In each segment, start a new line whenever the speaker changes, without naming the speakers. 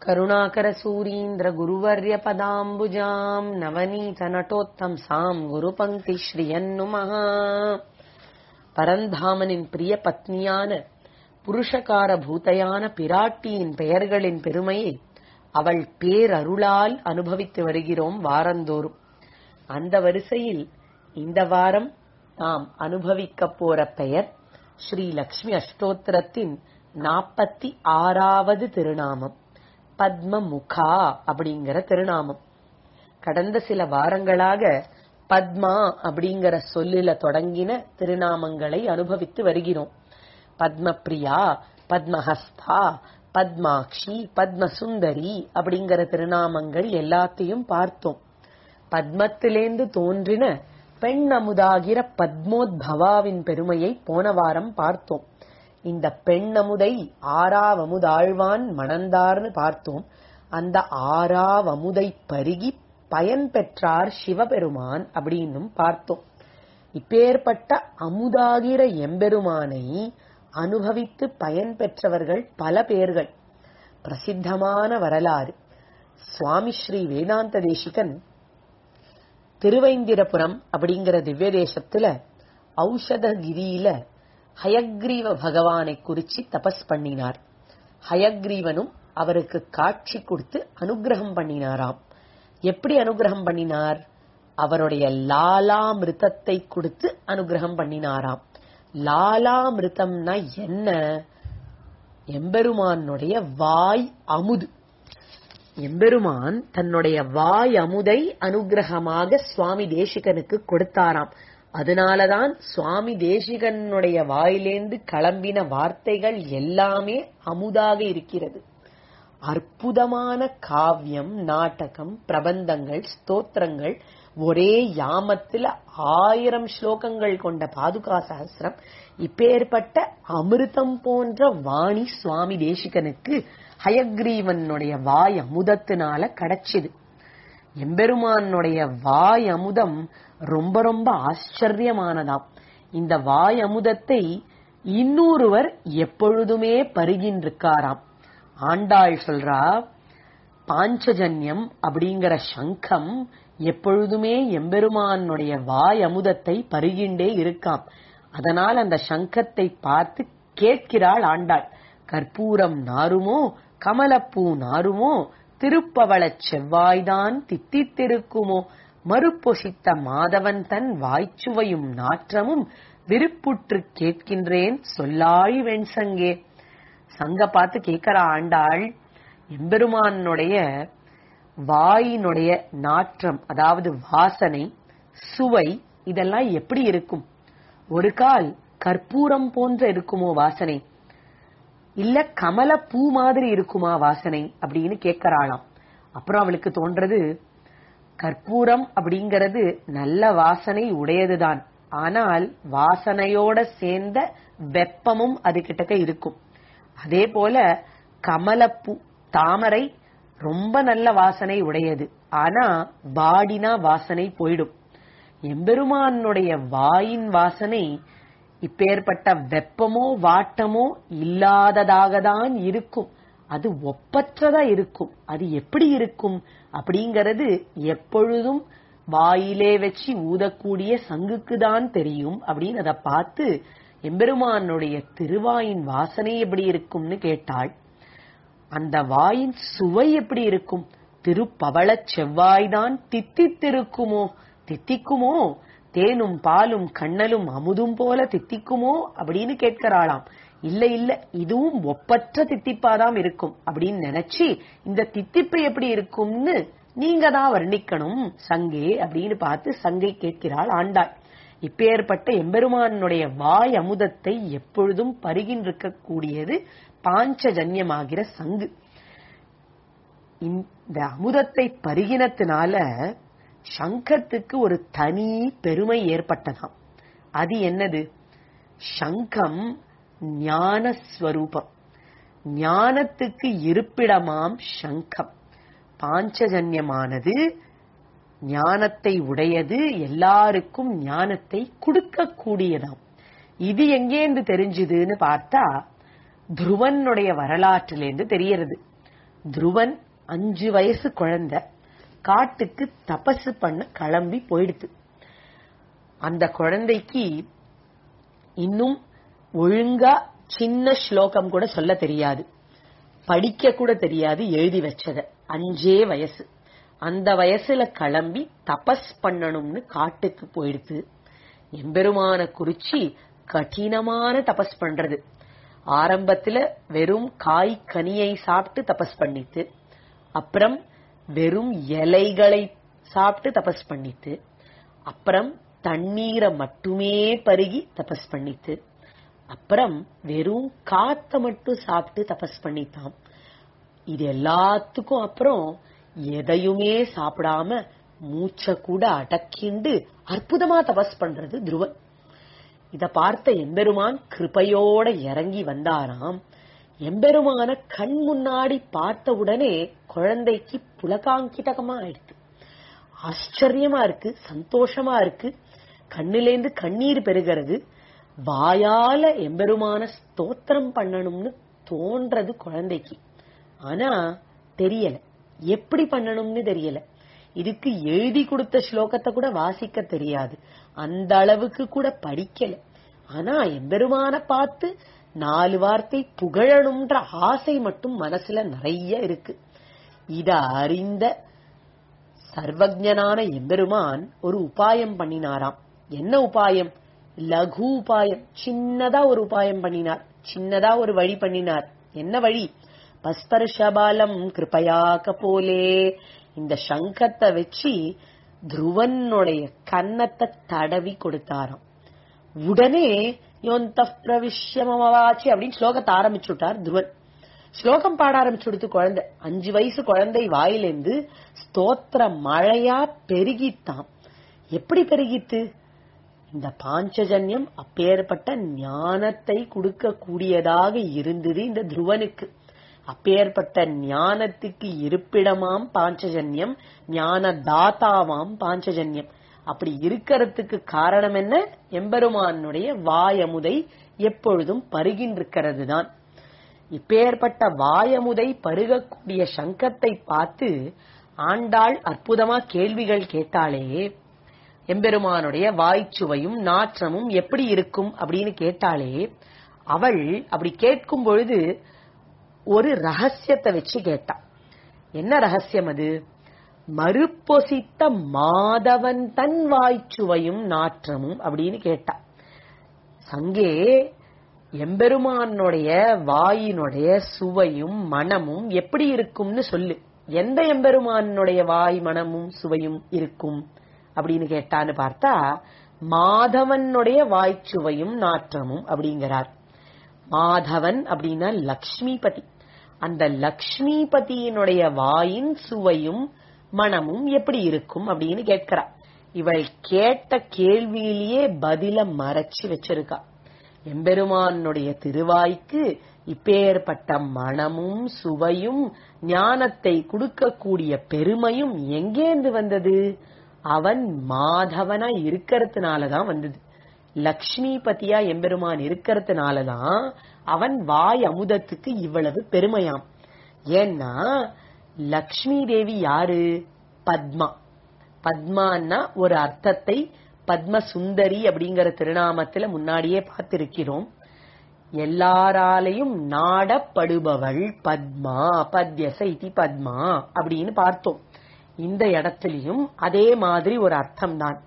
करुणाकरसूरीन्द्रगुरुवर्यपदाम्बुजाम् नवनीतनटोत्तंसाम् குருபங்கிஸ்ரீயன்னுமஹ பரந்தாமனின் பிரிய பத்னியான புருஷகார பூதையான பிராட்டியின் பெயர்களின் பெருமையை அவள் பேரருளால் அனுபவித்து வருகிறோம் வாரந்தோறும் அந்த வரிசையில் இந்த வாரம் நாம் அனுபவிக்கப் போற பெயர் ஸ்ரீ லக்ஷ்மி அஷ்டோத்திரத்தின் நாற்பத்தி ஆறாவது திருநாமம் பத்மமுகா அப்படிங்கிற திருநாமம் கடந்த சில வாரங்களாக பத்மா அப்படிங்கிற சொல்லில தொடங்கின திருநாமங்களை அனுபவித்து வருகிறோம் பத்மபிரியா பத்மஹஸ்தா பத்மாக்ஷி பத்மசுந்தரி அப்படிங்கிற திருநாமங்கள் எல்லாத்தையும் பார்த்தோம் பத்மத்திலேந்து தோன்றின பெண் அமுதாகிற பத்மோத்பவாவின் பெருமையை போன வாரம் பார்த்தோம் இந்த பெண் அமுதை ஆறாவமுதாழ்வான் மணந்தார்னு பார்த்தோம் அந்த ஆறாவமுதை பருகி பயன் பெற்றார் சிவபெருமான் அப்படின்னும் பார்த்தோம் இப்பேற்பட்ட அமுதாகிற எம்பெருமானை அனுபவித்து பயன் பெற்றவர்கள் பல பேர்கள் பிரசித்தமான வரலாறு சுவாமி ஸ்ரீ வேதாந்த தேசிகன் திருவைந்திரபுரம் அப்படிங்கிற திவ்ய தேசத்துல ஔஷதகிரியில ஹயக்ரீவ பகவானை குறிச்சு தபஸ் பண்ணினார் ஹயக்ரீவனும் அவருக்கு காட்சி கொடுத்து அனுகிரகம் பண்ணினாராம் எப்படி அனுகிரகம் பண்ணினார் அவருடைய லாலாமிருத்தத்தை கொடுத்து அனுகிரகம் பண்ணினாராம் லாலாமிருத்தம்னா என்ன எம்பெருமானுடைய வாய் அமுது எம்பெருமான் தன்னுடைய வாய் அமுதை அனுகிரகமாக சுவாமி தேசிகனுக்கு கொடுத்தாராம் அதனாலதான் சுவாமி தேசிகனுடைய வாயிலேந்து கிளம்பின வார்த்தைகள் எல்லாமே அமுதாக இருக்கிறது அற்புதமான காவியம் நாடகம் பிரபந்தங்கள் ஸ்தோத்திரங்கள் ஒரே யாமத்துல ஆயிரம் ஸ்லோகங்கள் கொண்ட பாதுகா சகசிரம் இப்பேற்பட்ட அமிர்தம் போன்ற வாணி சுவாமி தேசிகனுக்கு ஹயக்ரீவனுடைய வாய் அமுதத்தினால கிடைச்சிது எம்பெருமானுடைய வாய் அமுதம் ரொம்ப ரொம்ப ஆச்சரியமானதாம் இந்த வாய் அமுதத்தை இன்னொருவர் எப்பொழுதுமே பருகின்றிருக்காராம் ஆண்டாள் சொல்றா பாஞ்சஜன்யம் அப்படிங்கிற சங்கம் எப்பொழுதுமே எம்பெருமானுடைய வாய் அமுதத்தை பருகின்றே இருக்காம் அதனால் அந்த சங்கத்தை பார்த்து கேட்கிறாள் ஆண்டாள் கற்பூரம் நாருமோ கமலப்பூ நாருமோ திருப்பவளச் செவ்வாய்தான் தித்தித்திருக்குமோ மறுப்பொசித்த மாதவன் தன் வாய்ச்சுவையும் நாற்றமும் விருப்புற்று கேட்கின்றேன் சொல்லாழி வெண்சங்கே சங்க பார்த்து கேட்கிற ஆண்டாள் எம்பெருமானுடைய வாயினுடைய நாற்றம் அதாவது வாசனை சுவை இதெல்லாம் எப்படி இருக்கும் ஒரு கால் கற்பூரம் போன்ற இருக்குமோ வாசனை இல்ல கமல பூ மாதிரி இருக்குமா வாசனை அப்படின்னு கேட்கறாளாம் அப்புறம் அவளுக்கு தோன்றது கற்பூரம் அப்படிங்கிறது நல்ல வாசனை உடையதுதான் ஆனால் வாசனையோட சேர்ந்த வெப்பமும் அது கிட்டக்க இருக்கும் அதே போல கமலப்பூ தாமரை ரொம்ப நல்ல வாசனை உடையது ஆனா வாடினா வாசனை போயிடும் எம்பெருமானுடைய வாயின் வாசனை இப்பேற்பட்ட வெப்பமோ வாட்டமோ இல்லாததாக தான் இருக்கும் அது ஒப்பற்றதா இருக்கும் அது எப்படி இருக்கும் அப்படிங்கறது எப்பொழுதும் வாயிலே வச்சு ஊதக்கூடிய சங்குக்கு தான் தெரியும் அப்படின்னு அதை பார்த்து எம்பெருமானுடைய திருவாயின் வாசனை எப்படி இருக்கும்னு கேட்டாள் அந்த வாயின் சுவை எப்படி இருக்கும் திருப்பவளச் செவ்வாய்தான் தித்தித்திருக்குமோ தித்திக்குமோ தேனும் பாலும் கண்ணலும் அமுதும் போல தித்திக்குமோ அப்படின்னு கேட்கிறாளாம் இல்ல இல்ல இதுவும் ஒப்பற்ற தித்திப்பாதான் இருக்கும் அப்படின்னு நினைச்சு இந்த தித்திப்பு எப்படி இருக்கும்னு நீங்க தான் வர்ணிக்கணும் சங்கே அப்படின்னு பார்த்து சங்கை கேட்கிறாள் ஆண்டாள் இப்பேற்பட்ட எம்பெருமானுடைய வாய் அமுதத்தை எப்பொழுதும் பருகின்றிருக்க கூடியது பாஞ்சஜன்யமாகிற சங்கு இந்த அமுதத்தை பருகினத்தினால சங்கத்துக்கு ஒரு தனி பெருமை ஏற்பட்டதாம் அது என்னது சங்கம் ஞானஸ்வரூபம் ஞானத்துக்கு இருப்பிடமாம் சங்கம் பாஞ்சஜன்யமானது ஞானத்தை உடையது எல்லாருக்கும் ஞானத்தை கொடுக்கக்கூடியதாம் இது எங்கேந்து தெரிஞ்சுதுன்னு பார்த்தா துருவனுடைய வரலாற்றிலேருந்து தெரியறது துருவன் அஞ்சு வயசு குழந்தை காட்டுக்கு தபசு பண்ண கிளம்பி போயிடுத்து அந்த குழந்தைக்கு இன்னும் ஒழுங்கா சின்ன ஸ்லோகம் கூட சொல்ல தெரியாது படிக்க கூட தெரியாது எழுதி வச்சத அஞ்சே வயசு அந்த வயசுல கிளம்பி தபஸ் பண்ணணும்னு காட்டுக்கு போயிடுத்து எம்பெருமான குறிச்சி கடினமான தபஸ் பண்றது ஆரம்பத்துல வெறும் காய் கனியை சாப்பிட்டு தபஸ் பண்ணித்து அப்புறம் வெறும் இலைகளை சாப்பிட்டு தபஸ் பண்ணித்து அப்புறம் தண்ணீரை மட்டுமே பருகி தபஸ் பண்ணித்து அப்புறம் வெறும் காத்த மட்டும் சாப்பிட்டு தபஸ் பண்ணித்தான் இது எல்லாத்துக்கும் அப்புறம் எதையுமே சாப்பிடாம மூச்ச கூட அடக்கிண்டு அற்புதமா தபஸ் பண்றது துருவன் இத பார்த்த எம்பெருமான் கிருபையோட இறங்கி வந்தாராம் எம்பெருமான கண் முன்னாடி பார்த்த உடனே குழந்தைக்கு புலகாங்கிதகமா ஆயிடுச்சு ஆச்சரியமா இருக்கு சந்தோஷமா இருக்கு கண்ணிலேந்து கண்ணீர் பெருகிறது வாயால எம்பெருமான ஸ்தோத்திரம் பண்ணணும்னு தோன்றது குழந்தைக்கு ஆனா தெரியல எப்படி பண்ணணும்னு தெரியல இதுக்கு எழுதி கொடுத்த ஸ்லோகத்தை கூட வாசிக்க தெரியாது அந்த அளவுக்கு கூட படிக்கல ஆனா எம்பெருமான பார்த்து நாலு வார்த்தை புகழணும்ன்ற ஆசை மட்டும் மனசுல நிறைய இருக்கு இத அறிந்த சர்வஜனான எம்பெருமான் ஒரு உபாயம் பண்ணினாராம் என்ன உபாயம் லகு உபாயம் சின்னதா ஒரு உபாயம் பண்ணினார் சின்னதா ஒரு வழி பண்ணினார் என்ன வழி பஸ்பர்ஷபாலம் கிருபையாக்க போலே இந்த சங்கத்தை வச்சு துருவனுடைய கன்னத்தை தடவி கொடுத்தாராம் உடனே யோந்த பிரவிஷ்யமவாச்சி அப்படின்னு ஸ்லோகத்தை ஆரம்பிச்சுட்டார் துருவன் ஸ்லோகம் பாட ஆரம்பிச்சுடுத்து குழந்தை அஞ்சு வயசு குழந்தை வாயிலிருந்து ஸ்தோத்திர மழையா பெருகித்தான் எப்படி பெருகித்து இந்த பாஞ்சஜன்யம் அப்பேற்பட்ட ஞானத்தை கொடுக்க கூடியதாக இருந்தது இந்த துருவனுக்கு அப்பேற்பட்ட ஞானத்துக்கு இருப்பிடமாம் பாஞ்சஜன்யம் ஞான தாத்தாவாம் பாஞ்சஜன்யம் அப்படி இருக்கிறதுக்கு காரணம் என்ன எம்பெருமானுடைய வாயமுதை எப்பொழுதும் பருகின்றிருக்கிறது தான் இப்பேற்பட்ட வாயமுதை பருகக்கூடிய சங்கத்தை பார்த்து ஆண்டாள் அற்புதமா கேள்விகள் கேட்டாலே எம்பெருமானுடைய வாய்ச்சுவையும் நாற்றமும் எப்படி இருக்கும் அப்படின்னு கேட்டாலே அவள் அப்படி கேட்கும் பொழுது ஒரு ரகசியத்தை வச்சு கேட்டா என்ன ரகசியம் அது மறுப்பொசித்த மாதவன் தன் வாய்ச்சுவையும் நாற்றமும் அப்படின்னு கேட்டா சங்கே எம்பெருமானுடைய வாயினுடைய சுவையும் மனமும் எப்படி இருக்கும்னு சொல்லு எந்த எம்பெருமானுடைய வாய் மனமும் சுவையும் இருக்கும் அப்படின்னு கேட்டான்னு பார்த்தா மாதவனுடைய வாய்ச்சுவையும் நாற்றமும் அப்படிங்கிறார் மாதவன் அப்படின்னா லக்ஷ்மிபதி அந்த லக்ஷ்மிபதியினுடைய வாயின் சுவையும் மனமும் எப்படி இருக்கும் அப்படின்னு கேட்கிறா இவள் கேட்ட கேள்வியிலேயே பதில மறைச்சு வச்சிருக்கா எம்பெருமானுடைய திருவாய்க்கு இப்பேற்பட்ட மனமும் சுவையும் ஞானத்தை கொடுக்கக்கூடிய பெருமையும் எங்கேந்து வந்தது அவன் மாதவனா இருக்கிறதுனாலதான் வந்தது லக்ஷ்மிபதியா எம்பெருமான் இருக்கிறதுனாலதான் அவன் வாய் அமுதத்துக்கு இவ்வளவு பெருமையாம் ஏன்னா லக்ஷ்மி தேவி யாரு பத்மா பத்மான்னா ஒரு அர்த்தத்தை பத்ம சுந்தரி அப்படிங்கிற திருநாமத்துல முன்னாடியே பார்த்திருக்கிறோம் எல்லாராலையும் நாடப்படுபவள் பத்மா பத்யச இதி பத்மா அப்படின்னு பார்த்தோம் இந்த இடத்திலையும் அதே மாதிரி ஒரு அர்த்தம் தான்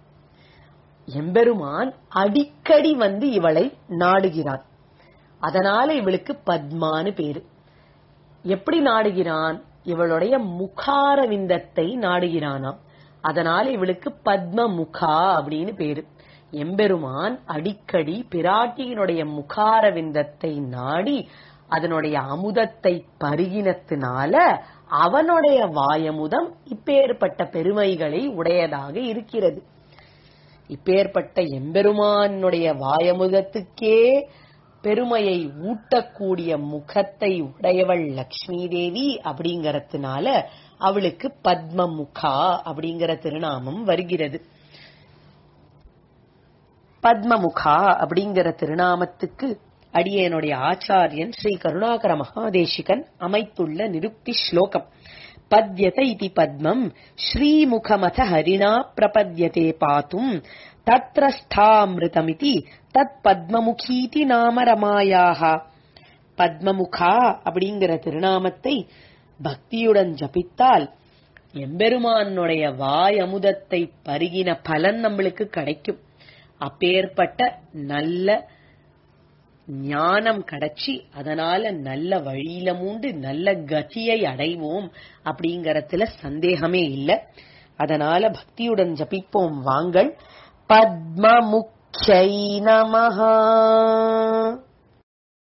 எம்பெருமான் அடிக்கடி வந்து இவளை நாடுகிறான் அதனால இவளுக்கு பத்மான்னு பேரு எப்படி நாடுகிறான் இவளுடைய முகார விந்தத்தை நாடுகிறானாம் அதனால இவளுக்கு பத்ம முகா அப்படின்னு பேரு எம்பெருமான் அடிக்கடி பிராட்டியினுடைய முகார விந்தத்தை நாடி அதனுடைய அமுதத்தை பருகினத்தினால அவனுடைய வாயமுதம் இப்பேற்பட்ட பெருமைகளை உடையதாக இருக்கிறது இப்பேற்பட்ட எம்பெருமானுடைய வாயமுதத்துக்கே பெருமையை ஊட்டக்கூடிய முகத்தை உடையவள் லக்ஷ்மி தேவி அப்படிங்கறதுனால அவளுக்கு பத்ம முகா அப்படிங்கிற திருநாமம் வருகிறது பத்மமுகா அப்படிங்கிற திருநாமத்துக்கு அடியனுடைய ஆச்சாரியன் ஸ்ரீ கருணாகர மகாதேசிகன் அமைத்துள்ள நிருக்தி ஸ்லோகம் பத்யத இதி பத்மம் ஸ்ரீமுகமத ஹரிணா பிரபத்யதே பாத்தும் தத்ரஸ்தாமிருதமிதி தத் பத்மமுகீதி நாம ரமாயாக பத்மமுகா அப்படிங்கிற திருநாமத்தை பக்தியுடன் ஜபித்தால் எம்பெருமானுடைய வாய் அமுதத்தை பருகின பலன் நம்மளுக்கு கிடைக்கும் அப்பேற்பட்ட நல்ல ஞானம் கிடைச்சி அதனால நல்ல வழியில மூண்டு நல்ல கதியை அடைவோம் அப்படிங்கறதுல சந்தேகமே இல்ல அதனால பக்தியுடன் ஜபிப்போம் வாங்கள் பத்மமுக்ஷை நமஹா